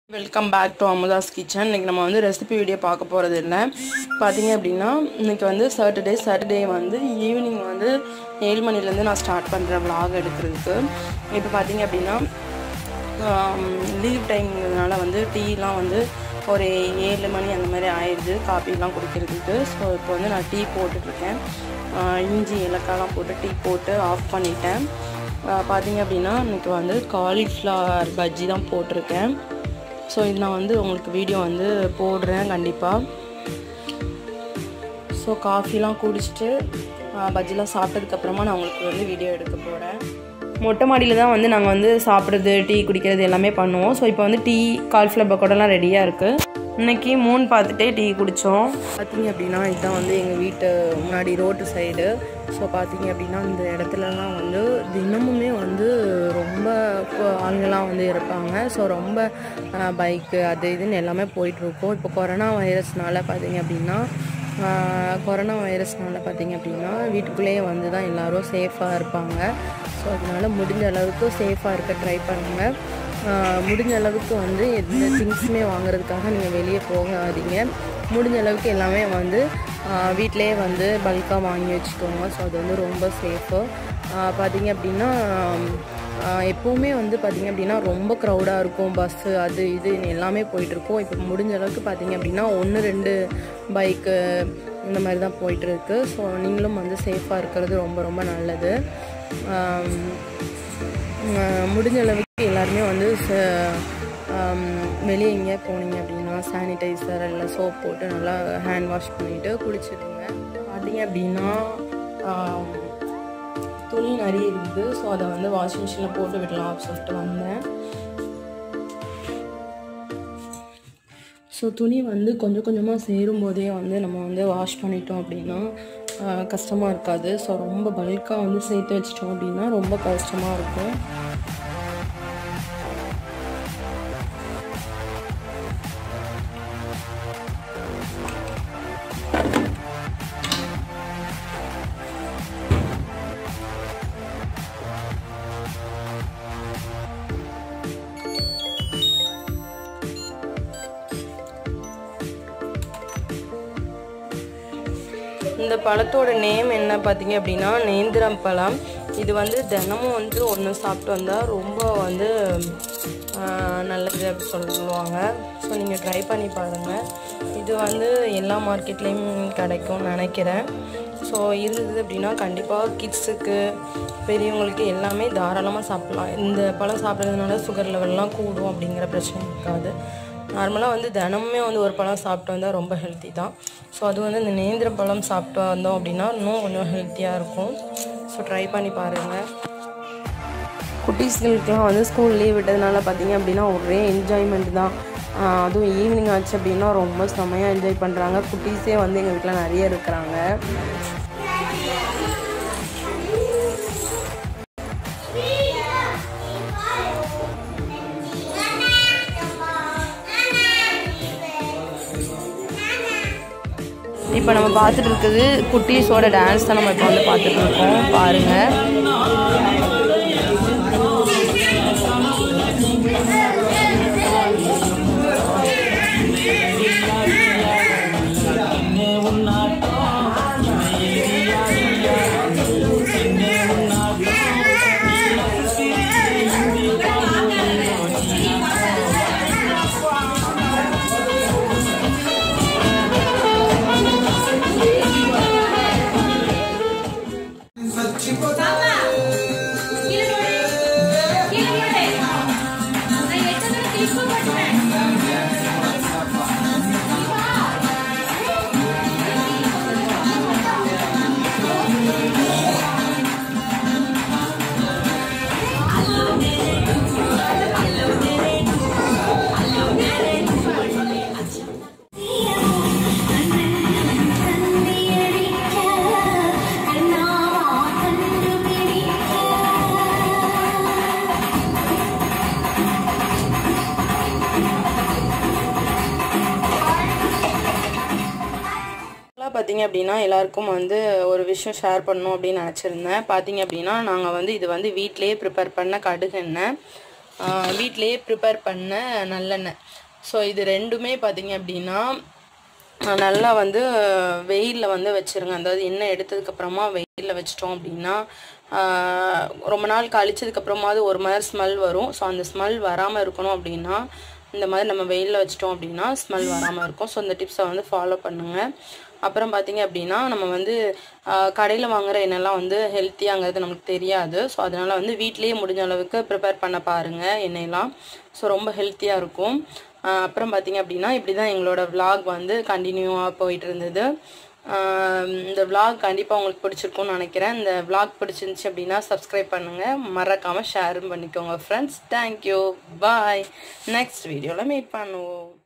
welcome back to Amudha's kitchen இன்றைக்கி நம்ம வந்து ரெசிபி வீடியோ பார்க்க போகிறது இல்லை பார்த்தீங்க அப்படின்னா இன்றைக்கி வந்து சாட்டர்டே சாட்டர்டே வந்து ஈவினிங் வந்து ஏழு மணிலேருந்து நான் ஸ்டார்ட் பண்ணுறேன் vlog எடுக்கிறதுக்கு இப்போ பார்த்தீங்க அப்படின்னா லீவ் டைம்ங்கிறதுனால வந்து டீலாம் வந்து ஒரு ஏழு மணி அந்த மாதிரி ஆயிடுது காப்பிலாம் குடிக்கிறதுக்கு ஸோ இப்போ வந்து நான் டீ போட்டுட்ருக்கேன் இஞ்சி ஏலக்காய்லாம் போட்டு டீ போட்டு ஆஃப் பண்ணிட்டேன் ஆஹ் பார்த்தீங்க அப்படின்னா இன்றைக்கி வந்து காலிஃப்ளவர் பஜ்ஜி தான் போட்டிருக்கேன் ஸோ இது நான் வந்து உங்களுக்கு வீடியோ வந்து போடுறேன் கண்டிப்பாக ஸோ காஃபிலாம் குடிச்சிட்டு ஆஹ் பஜ்ஜிலாம் சாப்பிட்டதுக்கப்புறமா நான் உங்களுக்கு வந்து வீடியோ எடுக்க போகிறேன் மொட்டை மாடியில் தான் வந்து நாங்கள் வந்து சாப்பிட்றது டீ குடிக்கிறது எல்லாமே பண்ணுவோம் ஸோ இப்போ வந்து டீ கால்ஃப்ளவர் பக்கோடெல்லாம் ரெடியாக இருக்குது இன்னைக்கு மூன் பார்த்துட்டே டீ குடித்தோம் பார்த்தீங்க அப்படின்னா இதுதான் வந்து எங்கள் வீட்டு முன்னாடி ரோட்டு சைடு ஸோ பார்த்தீங்க அப்படின்னா இந்த இடத்துலலாம் வந்து தினமுமே வந்து ரொம்ப கு- ஆளுங்கெல்லாம் வந்து இருப்பாங்க ஸோ ரொம்ப பைக்கு அது இதுன்னு எல்லாமே போயிட்டுருக்கோம் இப்போ கொரோனா வைரஸ்னால பார்த்தீங்க அப்படின்னா ஆஹ் கொரோனா வைரஸ்னால பார்த்தீங்க அப்படின்னா வீட்டுக்குள்ளேயே வந்து தான் எல்லோரும் சேஃபாக இருப்பாங்க ஸோ அதனால முடிஞ்ச அளவுக்கு சேஃபாக இருக்க ட்ரை பண்ணுங்கள் ஆஹ் முடிஞ்ச அளவுக்கு வந்து எந்த திங்ஸுமே வாங்குறதுக்காக நீங்கள் வெளியே போகாதீங்க முடிஞ்ச அளவுக்கு எல்லாமே வந்து வீட்டிலேயே வந்து பல்காக வாங்கி வச்சுக்கோங்க ஸோ அது வந்து ரொம்ப சேஃபு பார்த்தீங்க அப்படின்னா ஆஹ் எப்போவுமே வந்து பார்த்தீங்க அப்படின்னா ரொம்ப க்ரௌடாக இருக்கும் பஸ்ஸு அது இது எல்லாமே போயிட்டுருக்கோம் இப்போ முடிஞ்ச அளவுக்கு பார்த்தீங்க அப்படின்னா ஒன்று ரெண்டு பைக்கு இந்த மாதிரி தான் போயிட்டுருக்கு ஸோ நீங்களும் வந்து சேஃபாக இருக்கிறது ரொம்ப ரொம்ப நல்லது ஆம், ஆஹ் முடிஞ்ச அளவுக்கு எல்லாருமே வந்து ச- ஆம், வெளியே எங்கேயா போனீங்க அப்படின்னா சானிடைசர் இல்லை சோப் போட்டு நல்லா ஹேண்ட் வாஷ் பண்ணிவிட்டு குளிச்சிடுங்க பார்த்தீங்க அப்படின்னா ஆம், துணி நிறைய இருக்குது ஸோ அதை வந்து வாஷிங் மிஷினில் போட்டு விடலாம் அப்படின்னு சொல்லிட்டு வந்தேன் ஸோ துணி வந்து கொஞ்சம் கொஞ்சமாக சேரும் போதே வந்து நம்ம வந்து வாஷ் பண்ணிட்டோம் அப்படின்னா ஆஹ், கஷ்டமாக இருக்காது ஸோ ரொம்ப பல்காக வந்து சேர்த்து வச்சிட்டோம் அப்படின்னா ரொம்ப கஷ்டமாக இருக்கும் இந்த பழத்தோட நேம் என்ன பார்த்தீங்க அப்படின்னா நேந்திரம் பழம் இது வந்து தினமும் வந்து ஒன்று சாப்பிட்டு வந்தால் ரொம்ப வந்து ஆஹ், நல்லது அப்படி சொல்லுவாங்க ஸோ நீங்கள் ட்ரை பண்ணி பாருங்கள் இது வந்து எல்லா மார்க்கெட்லேயும் கிடைக்கும்னு நினைக்கிறேன் ஸோ இருந்தது அப்படின்னா கண்டிப்பாக கிட்ஸுக்கு பெரியவங்களுக்கு எல்லாமே தாராளமாக சாப்பிட்லாம் இந்த பழம் சாப்பிட்றதுனால சுகர் லெவல்லாம் கூடும் அப்படிங்கிற பிரச்சனை இருக்காது நார்மலாக வந்து தினமுமே வந்து ஒரு பழம் சாப்பிட்டு வந்தால் ரொம்ப ஹெல்த்தி தான் ஸோ அது வந்து இந்த நேந்திர பழம் சாப்பிட்டு வந்தோம் அப்படின்னா இன்னும் கொஞ்சம் ஹெல்த்தியாக இருக்கும் ஸோ ட்ரை பண்ணி பாருங்கள் குட்டீஸ்களுக்கெலாம் வந்து ஸ்கூல் லீவ் விட்டதுனால பார்த்தீங்க அப்படின்னா ஒரே என்ஜாய்மெண்ட் தான் ஆஹ் அதுவும் ஈவினிங் ஆச்சு அப்படின்னா ரொம்ப செமையாக என்ஜாய் பண்ணுறாங்க குட்டீஸே வந்து எங்கள் வீட்டில் நிறைய இருக்கிறாங்க இப்போ நம்ம பார்த்துட்டு இருக்குது குட்டீஸோட டான்ஸ் தான் நம்ம இப்போ வந்து பார்த்துட்டு இருக்கோம் பாருங்கள் பார்த்தீங்க அப்படின்னா எல்லாருக்கும் வந்து ஒரு விஷயம் ஷேர் பண்ணணும் அப்படின்னு நினச்சிருந்தேன் பார்த்தீங்க அப்படின்னா நாங்கள் வந்து இது வந்து வீட்டிலேயே ப்ரிப்பேர் பண்ண கடுகு எண்ணெய் வீட்டிலேயே ப்ரிப்பேர் பண்ண நல்லெண்ணெய் ஸோ இது ரெண்டுமே பார்த்தீங்க அப்படின்னா அஹ் நல்லா வந்து வெயிலில் வந்து வச்சுருங்க அதாவது எண்ணெய் எடுத்ததுக்கப்புறமா வெயிலில் வச்சிட்டோம் அப்படின்னா ஆஹ் ரொம்ப நாள் கழிச்சதுக்கப்புறமாவது ஒரு மாதிரி ஸ்மெல் வரும் ஸோ அந்த ஸ்மெல் வராமல் இருக்கணும் அப்படின்னா இந்த மாதிரி நம்ம வெயிலில் வச்சிட்டோம் அப்படின்னா ஸ்மெல் வராமல் இருக்கும் ஸோ இந்த டிப்ஸை வந்து ஃபாலோ பண்ணுங்கள் அப்புறம் பார்த்தீங்க அப்படின்னா நம்ம வந்து கடையில் வாங்குற எண்ணெய்லாம் வந்து ஹெல்த்தியாங்கிறது நமக்கு தெரியாது ஸோ அதனால் வந்து வீட்லேயே முடிஞ்ச அளவுக்கு ப்ரிப்பேர் பண்ண பாருங்கள் எண்ணெயெல்லாம் ஸோ ரொம்ப ஹெல்த்தியாக இருக்கும் ஆஹ் அப்புறம் பார்த்தீங்க அப்படின்னா இப்படி தான் எங்களோட vlog வந்து கண்டினியூவாக போயிட்டு இருந்தது ஆஹ் இந்த vlog கண்டிப்பாக உங்களுக்கு பிடிச்சிருக்கும்னு நினைக்கிறேன் இந்த vlog பிடிச்சிருந்துச்சி அப்படின்னா சப்ஸ்கிரைப் பண்ணுங்கள் மறக்காமல் ஷேரும் பண்ணிக்கோங்க ஃப்ரெண்ட்ஸ் தேங்க்யூ பாய் நெக்ஸ்ட் வீடியோவில் மீட் பண்ணுவோம்